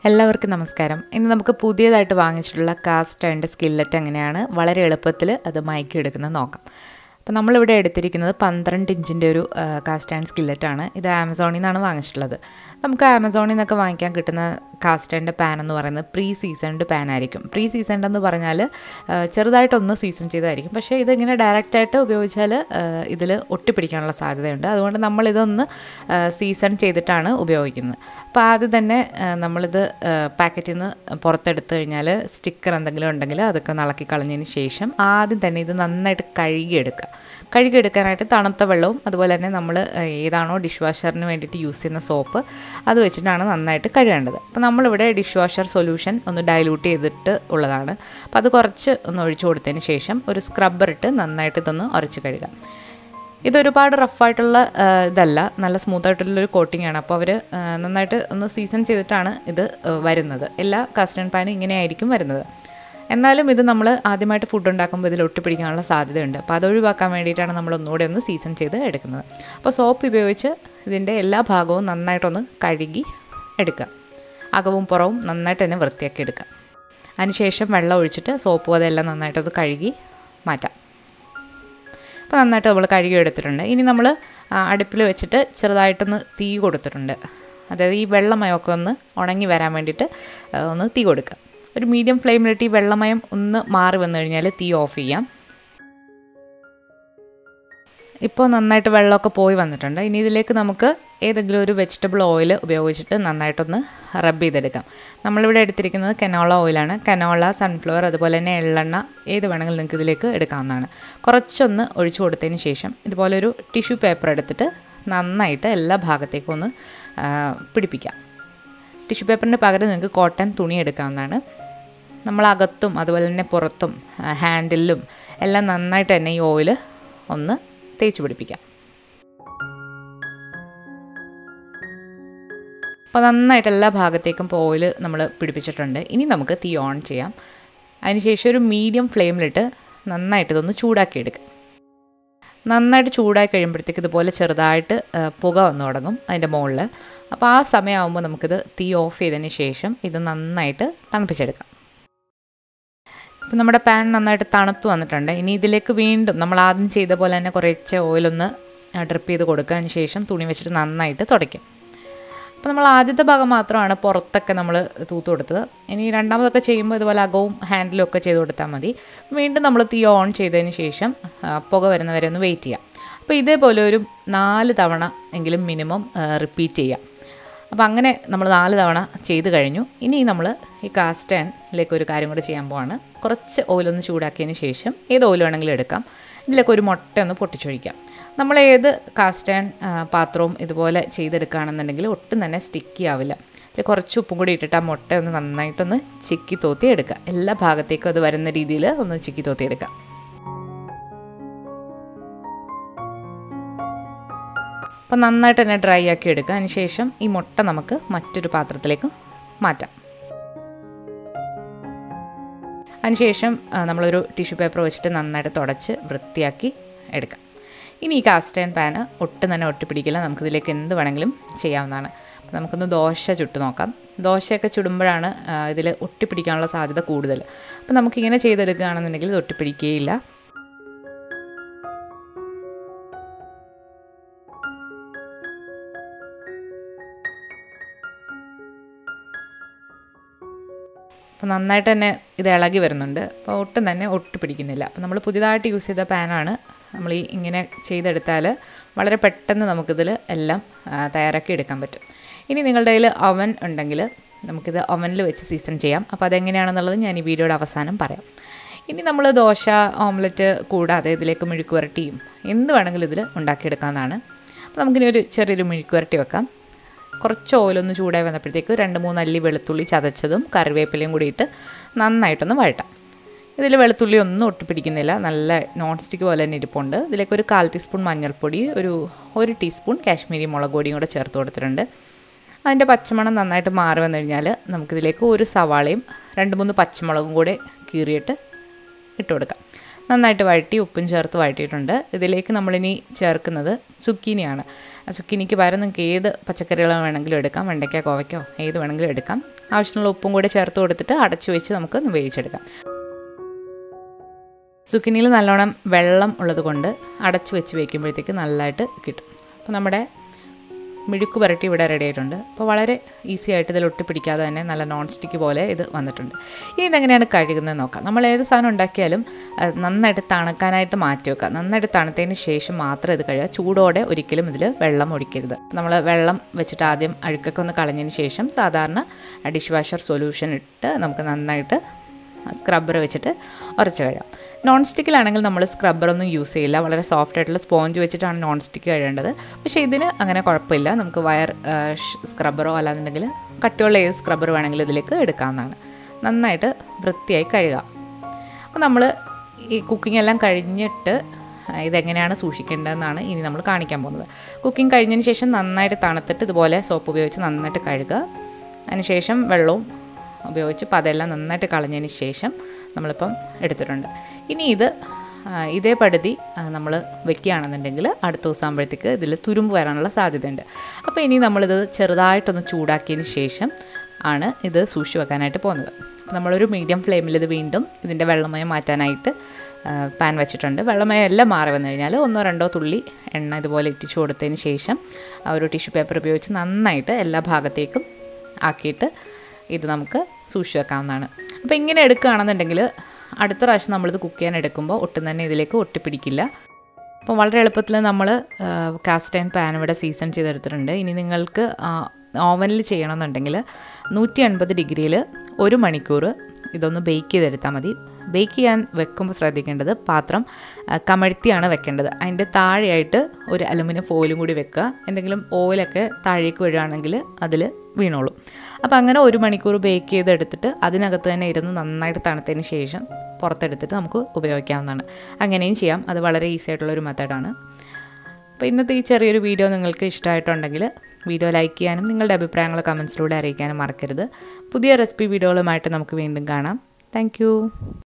എല്ലാവർക്കും നമസ്കാരം ഇന്ന് നമുക്ക് പുതിയതായിട്ട് വാങ്ങിച്ചിട്ടുള്ള കാസ്റ്റ് ആൻഡ് സ്കില്ലറ്റ് എങ്ങനെയാണ് വളരെ എളുപ്പത്തിൽ അത് മയക്കി എടുക്കുന്നത് നോക്കാം അപ്പോൾ നമ്മളിവിടെ എടുത്തിരിക്കുന്നത് പന്ത്രണ്ട് ഇഞ്ചിൻ്റെ ഒരു കാസ്റ്റ് ആൻഡ് സ്കില്ലറ്റാണ് ഇത് ആമസോണിൽ നിന്നാണ് വാങ്ങിച്ചിട്ടുള്ളത് നമുക്ക് ആമസോണിൽ നിന്നൊക്കെ വാങ്ങിക്കാൻ കിട്ടുന്ന കാസ്റ്റ് ആൻഡ് പാൻ എന്ന് പറയുന്നത് പ്രീ സീസൺഡ് പാൻ ആയിരിക്കും പ്രീ സീസൺഡ് എന്ന് പറഞ്ഞാൽ ചെറുതായിട്ടൊന്ന് സീസൺ ചെയ്തായിരിക്കും പക്ഷേ ഇതിങ്ങനെ ഡയറക്റ്റായിട്ട് ഉപയോഗിച്ചാൽ ഇതിൽ ഒട്ടിപ്പിടിക്കാനുള്ള സാധ്യതയുണ്ട് അതുകൊണ്ട് നമ്മളിതൊന്ന് സീസൺ ചെയ്തിട്ടാണ് ഉപയോഗിക്കുന്നത് അപ്പോൾ ആദ്യം തന്നെ നമ്മളിത് പാക്കറ്റിൽ നിന്ന് പുറത്തെടുത്ത് കഴിഞ്ഞാൽ സ്റ്റിക്കർ എന്തെങ്കിലും ഉണ്ടെങ്കിൽ അതൊക്കെ ഇളക്കി കളഞ്ഞതിന് ശേഷം ആദ്യം തന്നെ ഇത് നന്നായിട്ട് കഴുകിയെടുക്കുക കഴുകിയെടുക്കാനായിട്ട് തണുത്ത വെള്ളവും അതുപോലെ തന്നെ നമ്മൾ ഏതാണോ ഡിഷ് വാഷറിന് വേണ്ടിയിട്ട് യൂസ് ചെയ്യുന്ന സോപ്പ് അത് വെച്ചിട്ടാണ് നന്നായിട്ട് കഴുകേണ്ടത് അപ്പോൾ നമ്മളിവിടെ ഡിഷ് വാഷർ സൊല്യൂഷൻ ഒന്ന് ഡൈലൂട്ട് ചെയ്തിട്ട് ഉള്ളതാണ് അപ്പോൾ അത് കുറച്ച് ഒന്ന് ഒഴിച്ചു കൊടുത്തതിന് ശേഷം ഒരു സ്ക്രബ്ബർ ഇട്ട് നന്നായിട്ട് ഇതൊന്ന് ഉരച്ച് കഴുകുക ഇതൊരുപാട് റഫായിട്ടുള്ള ഇതല്ല നല്ല സ്മൂത്ത് ആയിട്ടുള്ളൊരു കോട്ടിംഗ് ആണ് അപ്പോൾ അവർ നന്നായിട്ട് ഒന്ന് സീസൺ ചെയ്തിട്ടാണ് ഇത് വരുന്നത് എല്ലാ കസ്റ്റേൺ പാനും ഇങ്ങനെയായിരിക്കും വരുന്നത് എന്നാലും ഇത് നമ്മൾ ആദ്യമായിട്ട് ഫുഡ് ഉണ്ടാക്കുമ്പോൾ ഇതിൽ ഒട്ടിപ്പിടിക്കാനുള്ള സാധ്യതയുണ്ട് അപ്പോൾ അത് ഒഴിവാക്കാൻ വേണ്ടിയിട്ടാണ് നമ്മൾ ഒന്നുകൂടെ ഒന്ന് സീസൺ ചെയ്ത് എടുക്കുന്നത് അപ്പോൾ സോപ്പ് ഉപയോഗിച്ച് ഇതിൻ്റെ എല്ലാ ഭാഗവും നന്നായിട്ടൊന്ന് കഴുകി എടുക്കുക അകവും പുറവും നന്നായിട്ട് തന്നെ വൃത്തിയാക്കി എടുക്കുക അതിനുശേഷം വെള്ളം ഒഴിച്ചിട്ട് സോപ്പ് അതെല്ലാം നന്നായിട്ടൊന്ന് കഴുകി മാറ്റാം അപ്പോൾ നന്നായിട്ട് നമ്മൾ കഴുകി എടുത്തിട്ടുണ്ട് ഇനി നമ്മൾ അടുപ്പിൽ വെച്ചിട്ട് ചെറുതായിട്ടൊന്ന് തീ കൊടുത്തിട്ടുണ്ട് അതായത് ഈ വെള്ളമയമൊക്കെ ഒന്ന് ഉണങ്ങി വരാൻ വേണ്ടിയിട്ട് ഒന്ന് തീ കൊടുക്കുക ഒരു മീഡിയം ഫ്ലെയിമിലിട്ട് ഈ വെള്ളമയം ഒന്ന് മാറി വന്നു കഴിഞ്ഞാൽ തീ ഓഫ് ചെയ്യാം ഇപ്പോൾ നന്നായിട്ട് വെള്ളമൊക്കെ പോയി വന്നിട്ടുണ്ട് ഇനി ഇതിലേക്ക് നമുക്ക് ഏതെങ്കിലും ഒരു വെജിറ്റബിൾ ഓയിൽ ഉപയോഗിച്ചിട്ട് നന്നായിട്ടൊന്ന് റബ്ബ് ചെയ്തെടുക്കാം നമ്മളിവിടെ എടുത്തിരിക്കുന്നത് കനോള ഓയിലാണ് കനോള സൺഫ്ലവർ അതുപോലെ തന്നെ എള്ളെണ്ണ ഏത് വേണമെങ്കിലും നിങ്ങൾക്ക് ഇതിലേക്ക് എടുക്കാവുന്നതാണ് കുറച്ചൊന്ന് ഒഴിച്ചു കൊടുത്തതിന് ശേഷം ഇതുപോലെ ഒരു ടിഷ്യൂ പേപ്പർ എടുത്തിട്ട് നന്നായിട്ട് എല്ലാ ഭാഗത്തേക്കും ഒന്ന് പിടിപ്പിക്കാം ടിഷ്യൂ പേപ്പറിന് പകരം നിങ്ങൾക്ക് കോട്ടൺ തുണി എടുക്കാവുന്നതാണ് നമ്മളകത്തും അതുപോലെ തന്നെ പുറത്തും ഹാൻഡിലും എല്ലാം നന്നായിട്ട് തന്നെ ഈ ഓയിൽ ഒന്ന് തേച്ച് പിടിപ്പിക്കാം അപ്പോൾ നന്നായിട്ട് എല്ലാ ഭാഗത്തേക്കും ഇപ്പോൾ ഓയിൽ നമ്മൾ പിടിപ്പിച്ചിട്ടുണ്ട് ഇനി നമുക്ക് തീ ഓൺ ചെയ്യാം അതിനുശേഷം ഒരു മീഡിയം ഫ്ലെയിമിലിട്ട് നന്നായിട്ട് ഇതൊന്ന് ചൂടാക്കി എടുക്കാം നന്നായിട്ട് ചൂടായി കഴിയുമ്പോഴത്തേക്ക് ഇതുപോലെ ചെറുതായിട്ട് പുക വന്നു തുടങ്ങും അതിൻ്റെ മുകളിൽ അപ്പോൾ ആ സമയമാകുമ്പോൾ നമുക്കിത് തീ ഓഫ് ചെയ്തതിന് ശേഷം ഇത് നന്നായിട്ട് തണുപ്പിച്ചെടുക്കാം ഇപ്പം നമ്മുടെ പാൻ നന്നായിട്ട് തണുത്ത് വന്നിട്ടുണ്ട് ഇനി ഇതിലേക്ക് വീണ്ടും നമ്മൾ ആദ്യം ചെയ്ത പോലെ തന്നെ കുറച്ച് ഓയിലൊന്ന് ഡ്രിപ്പ് ചെയ്ത് കൊടുക്കുക അതിന് ശേഷം തുണി വെച്ചിട്ട് നന്നായിട്ട് തുടയ്ക്കും അപ്പോൾ നമ്മൾ ആദ്യത്തെ ഭാഗം മാത്രമാണ് പുറത്തൊക്കെ നമ്മൾ തൂത്ത് കൊടുത്തത് ഇനി രണ്ടാമതൊക്കെ ചെയ്യുമ്പോൾ ഇതുപോലെ അകവും ഹാൻഡിലും ഒക്കെ ചെയ്ത് കൊടുത്താൽ മതി വീണ്ടും നമ്മൾ തീ ഓൺ ചെയ്തതിന് ശേഷം പുക വരുന്നവരെ ഒന്ന് വെയിറ്റ് ചെയ്യാം അപ്പോൾ ഇതേപോലെ ഒരു നാല് തവണ എങ്കിലും മിനിമം റിപ്പീറ്റ് ചെയ്യാം അപ്പോൾ അങ്ങനെ നമ്മൾ നാല് തവണ ചെയ്ത് കഴിഞ്ഞു ഇനി നമ്മൾ ഈ കാസ്റ്റാനിലേക്ക് ഒരു കാര്യം കൂടെ ചെയ്യാൻ പോവാണ് കുറച്ച് ഓയിലൊന്ന് ചൂടാക്കിയതിന് ശേഷം ഏത് ഓയിൽ വേണമെങ്കിലും എടുക്കാം ഇതിലേക്ക് ഒരു മുട്ട ഒന്ന് പൊട്ടിച്ചൊഴിക്കാം നമ്മൾ ഏത് കാസ്റ്റാൻ പാത്രവും ഇതുപോലെ ചെയ്തെടുക്കുകയാണെന്നുണ്ടെങ്കിൽ ഒട്ടും തന്നെ സ്റ്റിക്കി ആവില്ല കുറച്ച് ഉപ്പും കൂടി ഇട്ടിട്ട് ആ മുട്ട ഒന്ന് നന്നായിട്ടൊന്ന് ചിക്കി തോത്തി എടുക്കുക എല്ലാ ഭാഗത്തേക്കും അത് വരുന്ന രീതിയിൽ ഒന്ന് ചിക്കി തോത്തി എടുക്കുക അപ്പോൾ നന്നായിട്ട് തന്നെ ഡ്രൈ ആക്കി എടുക്കുക അതിനുശേഷം ഈ മുട്ട നമുക്ക് മറ്റൊരു പാത്രത്തിലേക്ക് മാറ്റാം അതിനുശേഷം നമ്മളൊരു ടിഷ്യൂ പേപ്പർ വെച്ചിട്ട് നന്നായിട്ട് തുടച്ച് വൃത്തിയാക്കി എടുക്കാം ഇനി ഈ കാസ്റ്റേൺ പാന് ഒട്ടും തന്നെ ഒട്ടിപ്പിടിക്കില്ല നമുക്കിതിലേക്ക് എന്ത് വേണമെങ്കിലും ചെയ്യാവുന്നതാണ് അപ്പോൾ നമുക്കൊന്ന് ദോശ ചുട്ട് നോക്കാം ദോശയൊക്കെ ചുടുമ്പോഴാണ് ഇതിൽ ഒട്ടിപ്പിടിക്കാനുള്ള സാധ്യത കൂടുതൽ അപ്പോൾ നമുക്കിങ്ങനെ ചെയ്തെടുക്കുകയാണെന്നുണ്ടെങ്കിൽ ഇത് ഒട്ടിപ്പിടിക്കുകയില്ല അപ്പോൾ നന്നായിട്ട് തന്നെ ഇത് ഇളകി വരുന്നുണ്ട് അപ്പോൾ ഒട്ടും തന്നെ ഒട്ടി പിടിക്കുന്നില്ല അപ്പോൾ നമ്മൾ പുതിയതായിട്ട് യൂസ് ചെയ്ത പാനാണ് നമ്മൾ ഈ ഇങ്ങനെ ചെയ്തെടുത്താൽ വളരെ പെട്ടെന്ന് നമുക്കിതിൽ എല്ലാം തയ്യാറാക്കി എടുക്കാൻ പറ്റും ഇനി നിങ്ങളുടെ കയ്യിൽ അവൻ ഉണ്ടെങ്കിൽ നമുക്കിത് അവനിൽ വെച്ച് സീസൺ ചെയ്യാം അപ്പോൾ അതെങ്ങനെയാണെന്നുള്ളത് ഞാൻ ഈ വീഡിയോയുടെ അവസാനം പറയാം ഇനി നമ്മൾ ദോശ ഓംലെറ്റ് കൂടാതെ ഇതിലേക്ക് മെഴുക്ക് വരട്ടിയും എന്ത് വേണമെങ്കിലും ഇതിൽ ഉണ്ടാക്കിയെടുക്കാവുന്നതാണ് അപ്പോൾ നമുക്കിനി ഒരു ചെറിയൊരു മെഴുക്ക് വരട്ടി വെക്കാം കുറച്ച് ഓയിലൊന്ന് ചൂടായി വന്നപ്പോഴത്തേക്ക് രണ്ട് മൂന്ന് അല്ലി വെളുത്തുള്ളി ചതച്ചതും കറിവേപ്പിലയും കൂടി ഇട്ട് നന്നായിട്ടൊന്ന് വഴട്ടാം ഇതിൽ വെളുത്തുള്ളി ഒന്നും ഒട്ടിപ്പിടിക്കുന്നില്ല നല്ല നോൺ സ്റ്റിക്ക് പോലെ തന്നെ ഇരിപ്പുണ്ട് ഇതിലേക്ക് ഒരു കാൽ ടീസ്പൂൺ മഞ്ഞൾപ്പൊടി ഒരു ഒരു ടീസ്പൂൺ കാശ്മീരി മുളക് പൊടിയും കൂടെ ചേർത്ത് കൊടുത്തിട്ടുണ്ട് അതിൻ്റെ പച്ചമണം നന്നായിട്ട് മാറി വന്നു കഴിഞ്ഞാൽ നമുക്കിതിലേക്ക് ഒരു സവാളയും രണ്ട് മൂന്ന് പച്ചമുളകും കൂടെ കീറിയിട്ട് ഇട്ട് കൊടുക്കാം നന്നായിട്ട് വഴറ്റി ഉപ്പും ചേർത്ത് വഴറ്റിയിട്ടുണ്ട് ഇതിലേക്ക് നമ്മളിനി ചേർക്കുന്നത് സുക്കീനിയാണ് സുക്കീനിക്ക് പകരം നിങ്ങൾക്ക് ഏത് പച്ചക്കറികൾ വേണമെങ്കിലും എടുക്കാം വെണ്ടയ്ക്ക കോവയ്ക്കോ ഏത് വേണമെങ്കിലും എടുക്കാം ആവശ്യമുള്ള ഉപ്പും കൂടെ ചേർത്ത് കൊടുത്തിട്ട് അടച്ചു വെച്ച് നമുക്ക് വേവിച്ചെടുക്കാം സുക്കിനിയിൽ നല്ലോണം വെള്ളം ഉള്ളത് കൊണ്ട് അടച്ചു വെച്ച് വയ്ക്കുമ്പോഴത്തേക്ക് നല്ലതായിട്ട് കിട്ടും അപ്പോൾ നമ്മുടെ മിഴുക്ക് പുരട്ടി ഇവിടെ റെഡി ആയിട്ടുണ്ട് അപ്പോൾ വളരെ ഈസി ആയിട്ട് ഇതിൽ ഒട്ടിപ്പിടിക്കാതെ തന്നെ നല്ല നോൺ സ്റ്റിക്ക് പോലെ ഇത് വന്നിട്ടുണ്ട് ഇനി ഇതെങ്ങനെയാണ് കഴുകുന്നത് നോക്കാം നമ്മൾ ഏത് സാധനം ഉണ്ടാക്കിയാലും അത് നന്നായിട്ട് തണുക്കാനായിട്ട് മാറ്റി വെക്കുക നന്നായിട്ട് തണുത്തതിന് ശേഷം മാത്രം ഇത് കഴുകുക ചൂടോടെ ഒരിക്കലും ഇതിൽ വെള്ളം ഒഴിക്കരുത് നമ്മൾ വെള്ളം വെച്ചിട്ട് ആദ്യം അഴുക്കൊക്കെ ഒന്ന് കളഞ്ഞതിന് ശേഷം സാധാരണ ഡിഷ് വാഷർ സൊല്യൂഷൻ ഇട്ട് നമുക്ക് നന്നായിട്ട് സ്ക്രബ്ബർ വെച്ചിട്ട് ഉരച്ച് കഴുകാം നോൺ സ്റ്റിക്കിലാണെങ്കിൽ നമ്മൾ സ്ക്രബ്ബറൊന്നും യൂസ് ചെയ്യില്ല വളരെ സോഫ്റ്റ് ആയിട്ടുള്ള സ്പോഞ്ച് വെച്ചിട്ടാണ് നോൺ സ്റ്റിക്ക് കഴുകേണ്ടത് പക്ഷേ ഇതിന് അങ്ങനെ കുഴപ്പമില്ല നമുക്ക് വയർ സ്ക്രബ്ബറോ അല്ലാന്നുണ്ടെങ്കിൽ കട്ടിയുള്ള ഏത് സ്ക്രബ്ബർ വേണമെങ്കിലും ഇതിലേക്ക് എടുക്കാവുന്നതാണ് നന്നായിട്ട് വൃത്തിയായി കഴുകാം അപ്പോൾ നമ്മൾ ഈ കുക്കിംഗ് എല്ലാം കഴിഞ്ഞിട്ട് ഇതെങ്ങനെയാണ് സൂക്ഷിക്കേണ്ടതെന്നാണ് ഇനി നമ്മൾ കാണിക്കാൻ പോകുന്നത് കുക്കിംഗ് കഴിഞ്ഞതിന് ശേഷം നന്നായിട്ട് തണുത്തിട്ട് ഇതുപോലെ സോപ്പ് ഉപയോഗിച്ച് നന്നായിട്ട് കഴുകുക അതിനുശേഷം വെള്ളവും ഉപയോഗിച്ച് അപ്പോൾ അതെല്ലാം നന്നായിട്ട് കളഞ്ഞതിന് ശേഷം നമ്മളിപ്പം എടുത്തിട്ടുണ്ട് ഇനി ഇത് ഇതേ പടുതി നമ്മൾ വെക്കുകയാണെന്നുണ്ടെങ്കിൽ അടുത്ത ദിവസം ആകുമ്പോഴത്തേക്ക് ഇതിൽ തുരുമ്പ് വരാനുള്ള സാധ്യതയുണ്ട് അപ്പോൾ ഇനി നമ്മളിത് ചെറുതായിട്ടൊന്ന് ചൂടാക്കിയതിന് ശേഷം ആണ് ഇത് സൂക്ഷിച്ച് വെക്കാനായിട്ട് പോകുന്നത് നമ്മളൊരു മീഡിയം ഫ്ലെയിമിൽ ഇത് വീണ്ടും ഇതിൻ്റെ വെള്ളമയം മാറ്റാനായിട്ട് പാൻ വെച്ചിട്ടുണ്ട് വെള്ളമയം എല്ലാം മാറി വന്നു കഴിഞ്ഞാൽ ഒന്നോ രണ്ടോ തുള്ളി എണ്ണ ഇതുപോലെ ഇറ്റിച്ചു കൊടുത്തതിന് ശേഷം ആ ഒരു ടിഷ്യൂ പേപ്പർ ഉപയോഗിച്ച് നന്നായിട്ട് എല്ലാ ഭാഗത്തേക്കും ആക്കിയിട്ട് ഇത് നമുക്ക് സൂക്ഷിച്ച് വെക്കാവുന്നതാണ് അപ്പോൾ ഇങ്ങനെ എടുക്കുകയാണെന്നുണ്ടെങ്കിൽ അടുത്ത പ്രാവശ്യം നമ്മളിത് കുക്ക് ചെയ്യാൻ എടുക്കുമ്പോൾ ഒട്ടും തന്നെ ഇതിലേക്ക് ഒട്ടിപ്പിടിക്കില്ല അപ്പോൾ വളരെ എളുപ്പത്തിൽ നമ്മൾ കാസ്റ്റ് ആൻഡ് പാൻ ഇവിടെ സീസൺ ചെയ്തെടുത്തിട്ടുണ്ട് ഇനി നിങ്ങൾക്ക് ഓവനിൽ ചെയ്യണമെന്നുണ്ടെങ്കിൽ നൂറ്റി അൻപത് ഡിഗ്രിയിൽ ഒരു മണിക്കൂർ ഇതൊന്ന് ബേക്ക് ചെയ്തെടുത്താൽ മതി ബേക്ക് ചെയ്യാൻ വെക്കുമ്പോൾ ശ്രദ്ധിക്കേണ്ടത് പാത്രം കമഴ്ത്തിയാണ് വെക്കേണ്ടത് അതിൻ്റെ താഴെയായിട്ട് ഒരു അലുമിനിയം ഫോയിലും കൂടി വെക്കുക എന്തെങ്കിലും ഓയിലൊക്കെ താഴേക്ക് വീഴുകയാണെങ്കിൽ അതിൽ വീണോളും അപ്പോൾ അങ്ങനെ ഒരു മണിക്കൂർ ബേക്ക് ചെയ്തെടുത്തിട്ട് അതിനകത്ത് തന്നെ ഇരുന്ന് നന്നായിട്ട് തണുത്തതിന് ശേഷം പുറത്തെടുത്തിട്ട് നമുക്ക് ഉപയോഗിക്കാവുന്നതാണ് അങ്ങനെയും ചെയ്യാം അത് വളരെ ഈസി ആയിട്ടുള്ളൊരു മെത്തേഡാണ് അപ്പോൾ ഇന്നത്തെ ഈ ചെറിയൊരു വീഡിയോ നിങ്ങൾക്ക് ഇഷ്ടമായിട്ടുണ്ടെങ്കിൽ വീഡിയോ ലൈക്ക് ചെയ്യാനും നിങ്ങളുടെ അഭിപ്രായങ്ങൾ കമൻസിലൂടെ അറിയിക്കാനും മറക്കരുത് പുതിയ റെസിപ്പി വീഡിയോകളുമായിട്ട് നമുക്ക് വീണ്ടും കാണാം താങ്ക്